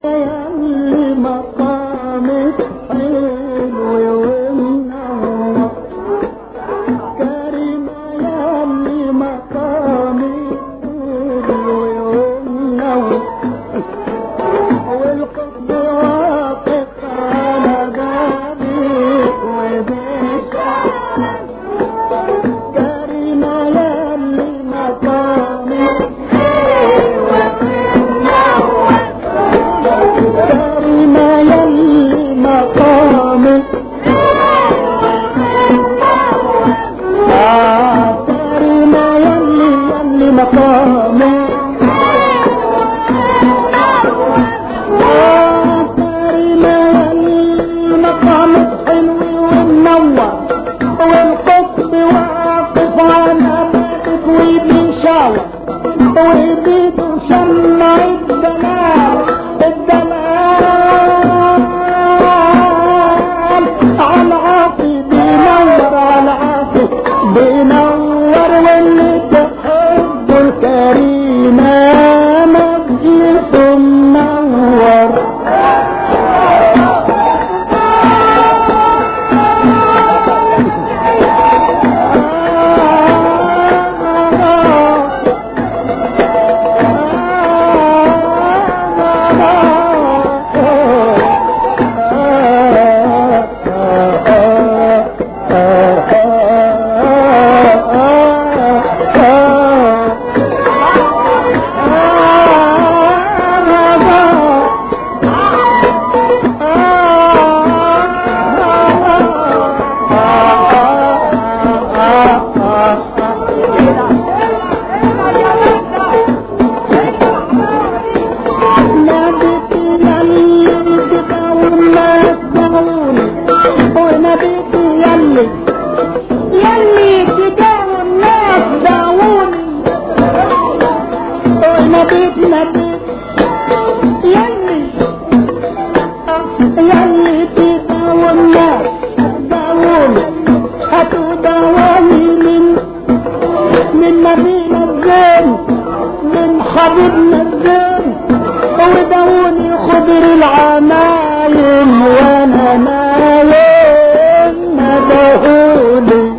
يلي مقامك حلو ومنور كريمة يلي مقامك حلو ومنور والقطب واقف على بابك وبيك كريمة يلي مقامك كريمة يلي مقامك آه كريمة يلي يلي مقامك آه كريمة يلي مقامك حلو ومنور والقطب واقف على بابك وبيشاور وبيده شمع الدلال الدلال على عاصي بينور على عاصي بينور واللي تحب الكريمة مجلس منور نبيك يلي تداوم تداوم ونبيك يلي يلي تداوم الناس داووني ونبيك نبيك يلي يلي تداوم الناس داووني هاتوا دواوي من من نبينا الزين من حبيبنا الزين ودوني خضر العمايم وانا نايم ندهوني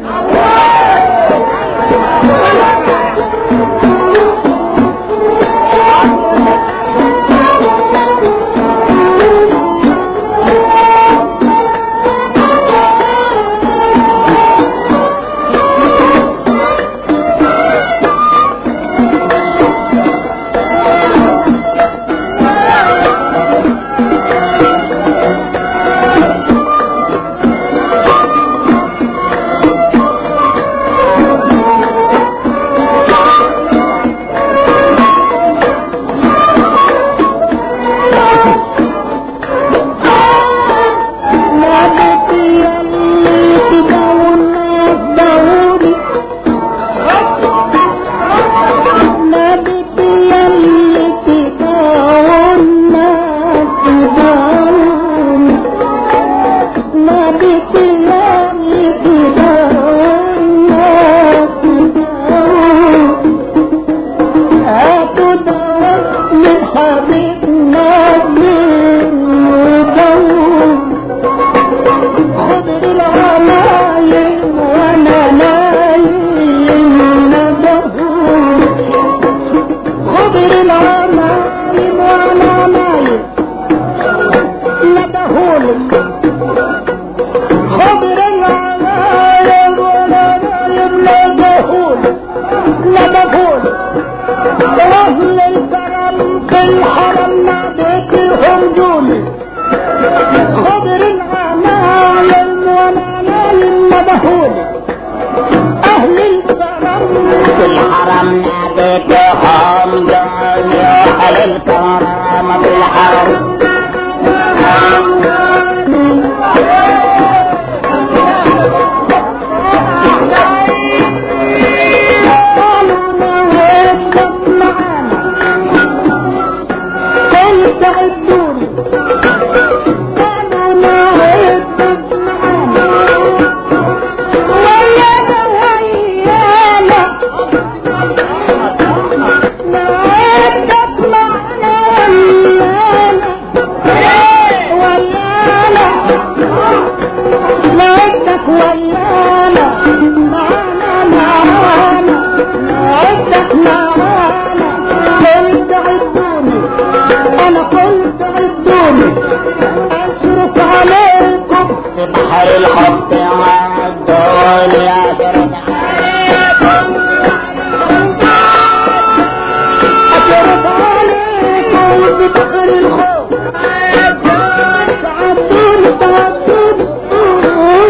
تعدوني تعدوني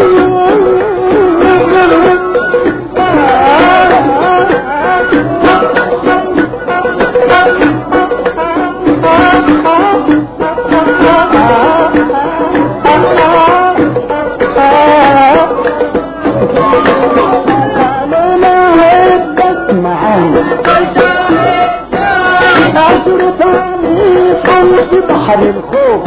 قالوا ما هدت معانا أشرف عليكم في بحر الخوف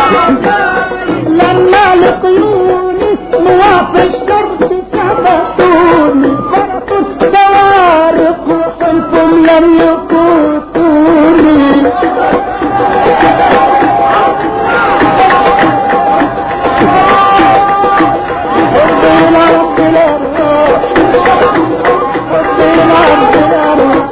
لما لقيوني مواقف الشرط سبقوني فرقوا السوارق وحلفهم لم يقوتوني حبنا رب الأرواح حبنا رب الأرواح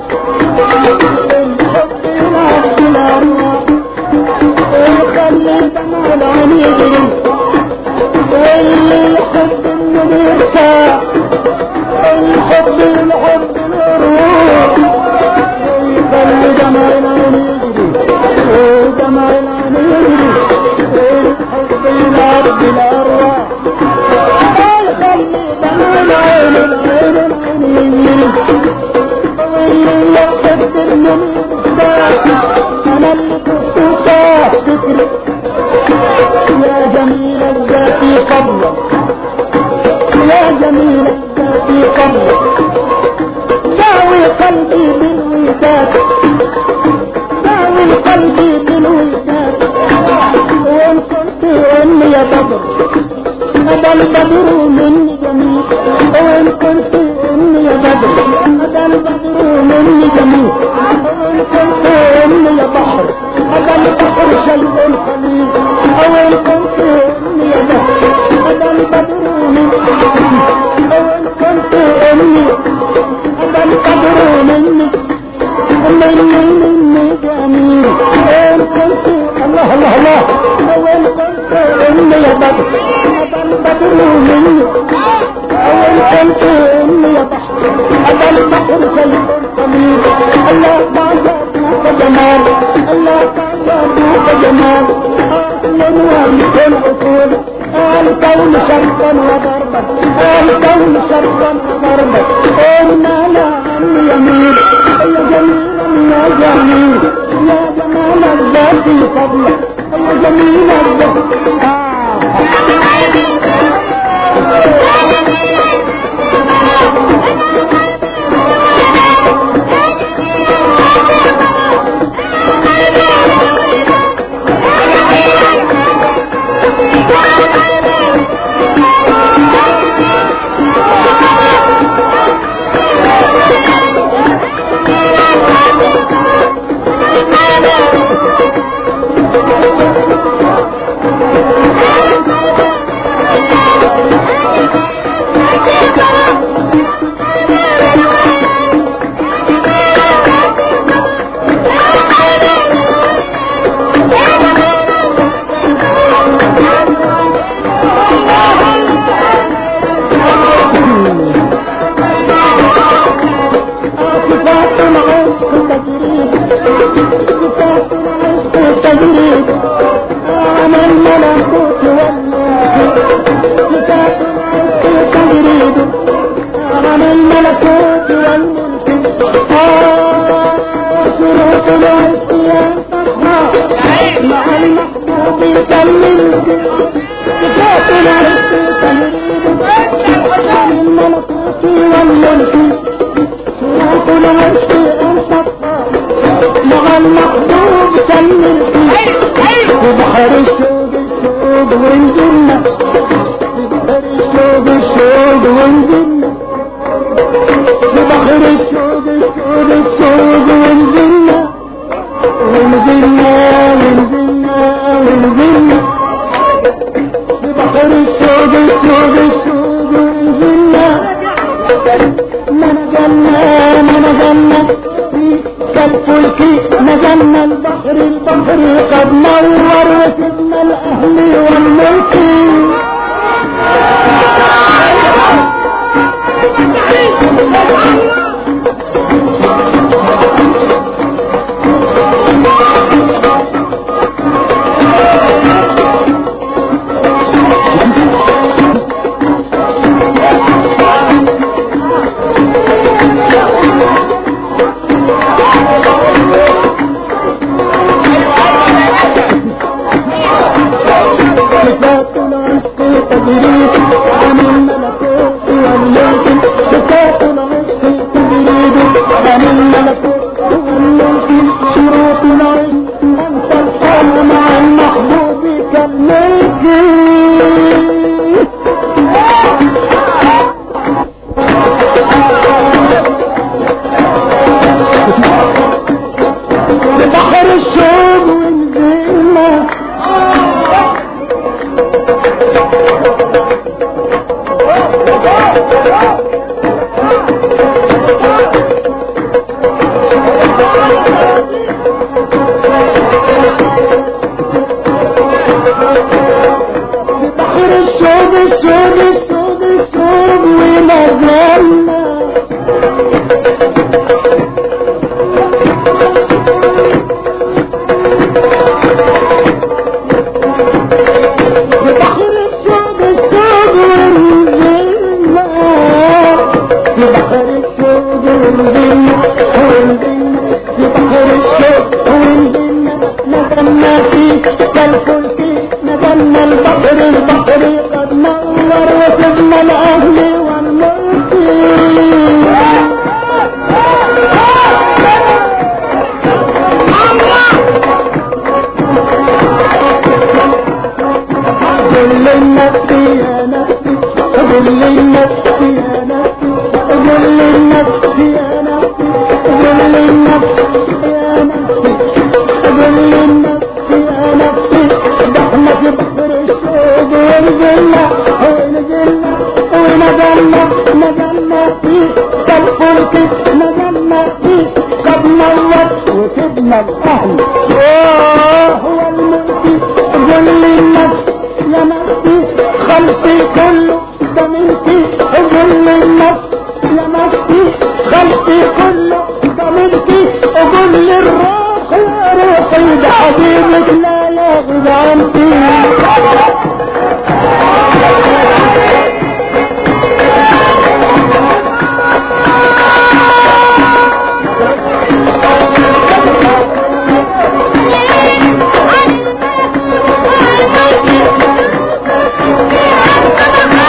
حبنا رب الأرواح ويخلي دمع العين يجري واللي يحب انه يرتاح الحب الحب الروح ويخلي دمع العين يجري ودمع العين يجري الحب الارض الارواح ويخلي دمع العين العين العين يجري واللي يحب انه يرتاح انا اللي كنت فاكر يا جميل الذات قبلك يا جميل الذات قبلك داوي قلبي بالوداد داوي قلبي بالوداد وان كنت امي يا بدر هذا البدر مني جميل وان كنت امي يا بدر هذا البدر مني جميل وان كنت امي يا بحر هذا البحر شيء خليل وان كنت امي يا بحر هذا البدر مني وان كنت امي هذا البدر مني مني مني جميل وان كنت الله الله الله وان كنت امي يا بدر هذا البدر مني وان كنت امي يا بحر هذا البحر شيء جميل الله تعالى جمال الله تعالى جمال أهلا وأنت الأصول الكون شرقا وغربا الكون شرقا وغربا قلنا لا عن يمين يا جميل يا جميل يا جمال الذات فضلك يا جميل الذات صفات العشق تجريد صفات العشق تجريد أنا الملكوت والملك صفات العشق تجريد أنا الملكوت والملك آه، شروط العشق ينفخها مع المحبوب يكلمك صفات العشق تجريد أنا الملكوت والملك شروط العشق انصفى مع المحبوب سلم في بحر الشوق الشوق ونزلنا في بحر الشوق الشوق ونزلنا في بحر الشوق الشوق الشوق ونزلنا ونزلنا ونزلنا ونزلنا في بحر الشوق الشوق الشوق ونزلنا ما نزلنا ما نزلنا في كالفلك نزلنا البحر البحر قد نور وسبنا الاهل والملك تجريد عن الملكوت والملك صفات العشق تجريد عن الملكوت والملك شروط العشق أنت الحال مع المحبوب كالملك بحر الشوق ونزلنا بحر الشوق الشوق الشوق الشوق ونزلنا بحر الشوق الشوق ونزلنا بحر الشوق ونزلنا ونزلنا بحر الشوق ونزلنا نزلنا فيه كالفلك نزلنا البحر البحر قد نور وسبنا الأهل والملك قل للنفس يا نفسي قل للنفس يا نفسي قل للنفس يا نفسي قل للنفس يا نفسي قل للنفس يا نفسي دحنا في بحر الشوق ونزلنا ونزلنا ونزلنا نزلنا فيه كالفلك نزلنا فيه قد نورت وسبنا الأهل هو الملك قل للنفس يا نفسي خلقي كله ضمنتي قل للنفس يا نفسي خلقي كله ضمنتي قل للروح يا روحي ده حبيبك لا يغيب عنتي Thank you.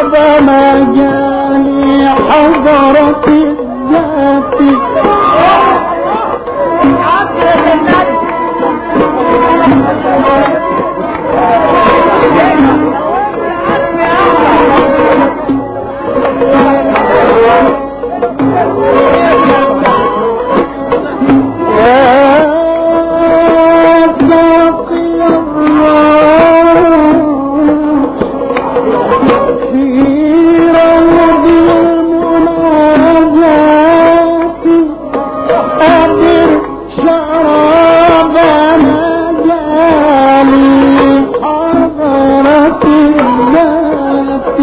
مجالي حضرة الذات يا ساقي الروح في روض المناجاة أدر شرابنا جالي حضرة الذات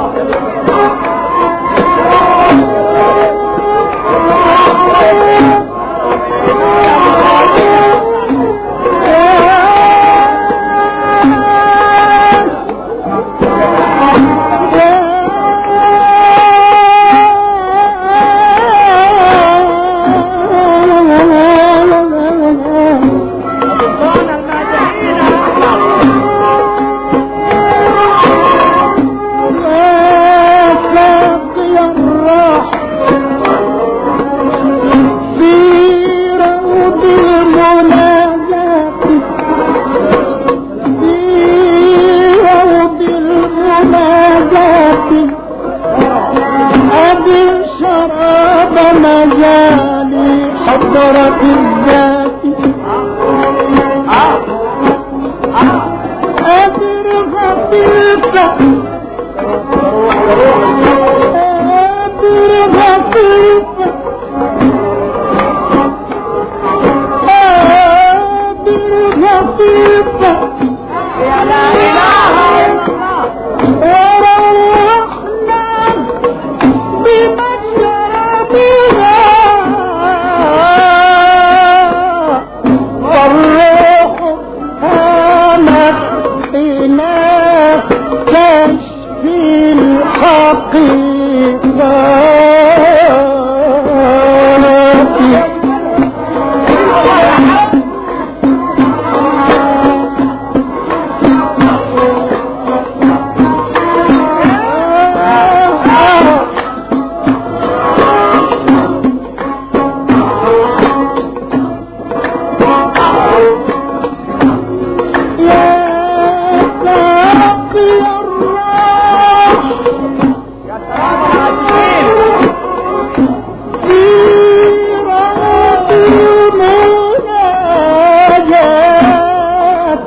في روض المناجاة في روض المناجاة أبي شراب مجالي حضرة الذات أدرها في الفقر أدرها في الفقر أدرها في الفقر وروحنا بمشربها والروح هامت بنا كشف الحقيقة يا ساقي الروح في روض المناجاة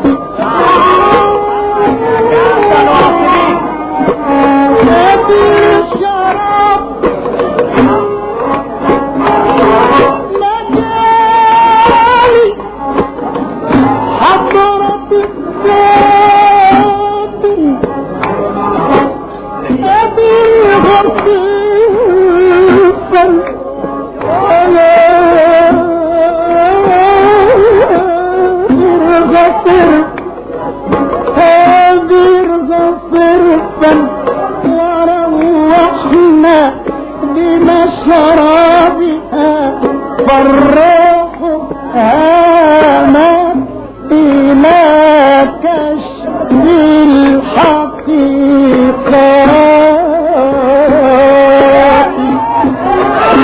أبي شراب مجالي حضرة الذات أبي غفيفا ولا غفر هادر غفرفا وروحنا بمشرابها فالروح هامت إلى كشف الحقيقة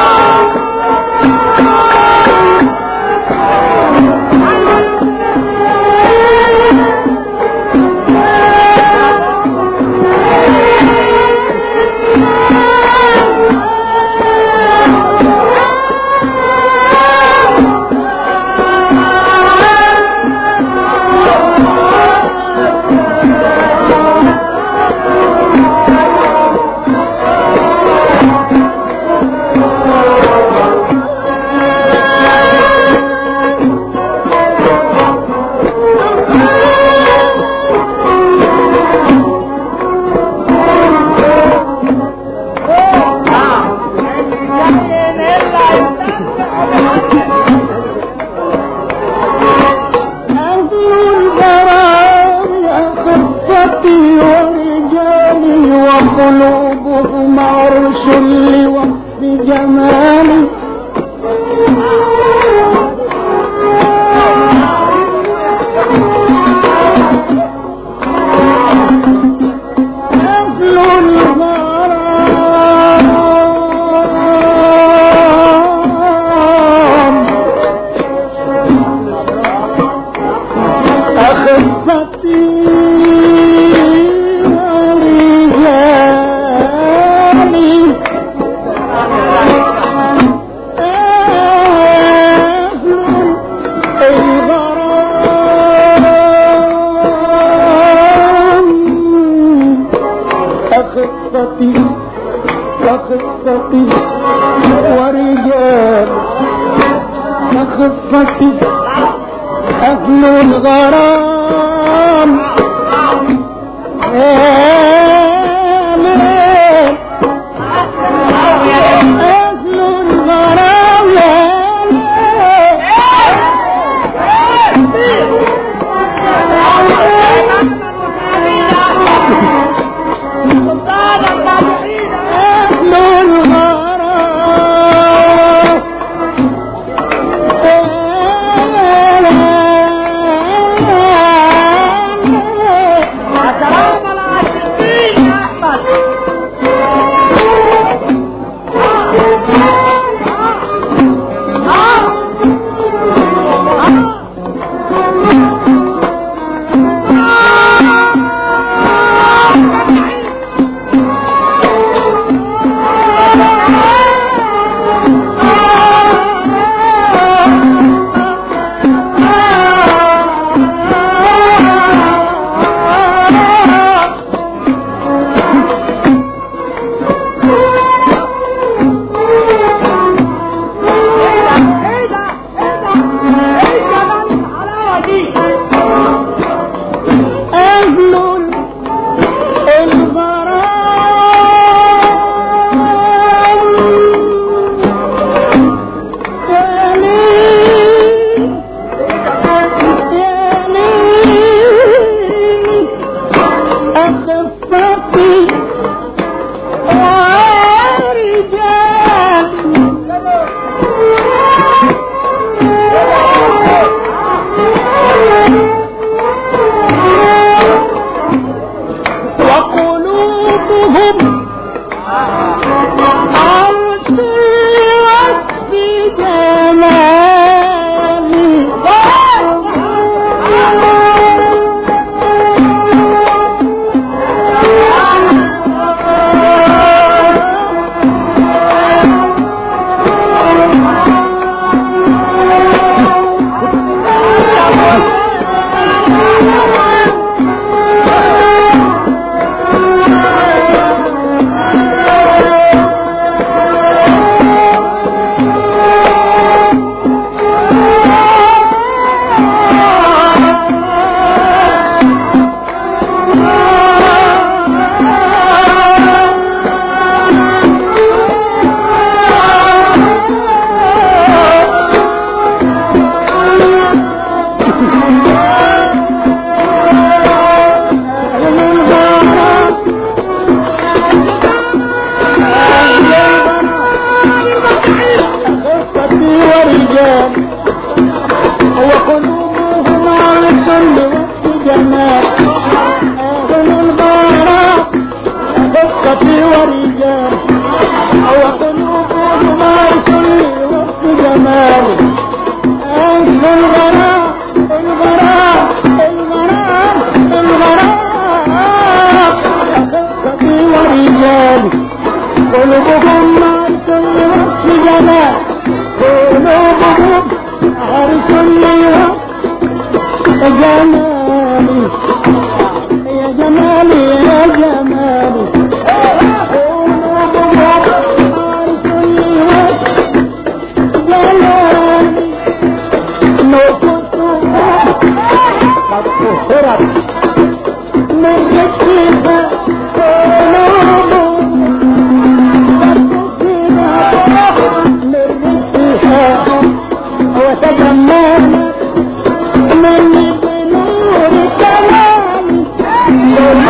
أهل البرايا خفتي ورجالي وقلوبهم عرش لوصف جمالي أهل وخطتي وخطتي ورجال وخطتي أهل الغرام يا ليل أهل الغرام يا أهل الغرام سلام العاشقين يا احمد ايه ده ايه ده ايه كمان الحلاوه دي أهل الغرام يا ليل يا ليل أخفتي ورجال وقلوبهم عرش وصف خفتي ورجال وقلوبهم عرش لوصف جمال أهل الغرام خفتي ورجال وقلوبهم عرش لوصف جمال أهل الغرام الغرام الغرام الغرام خفتي ورجال قلوبهم عرش لوصف جمال قلوبهم عرش لوصف جمالي يا جمالي يا جمالي قلوبهم عرش لوصف جمالي نفوسهم قد طهرت من رشدها قلوبهم وتجملنا من بنور كلامي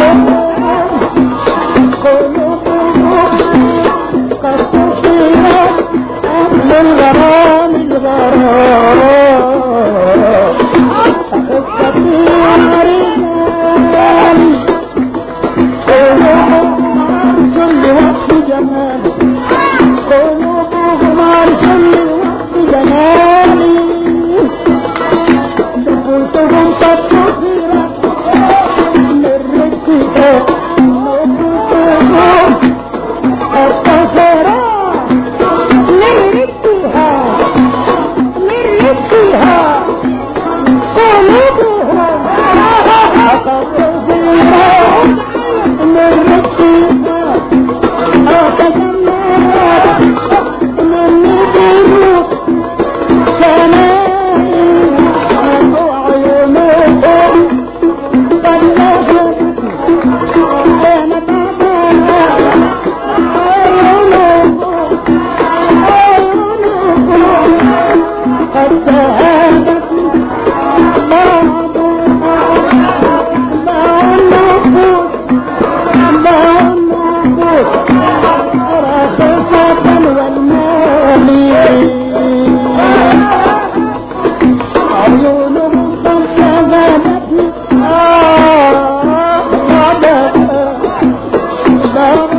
السلام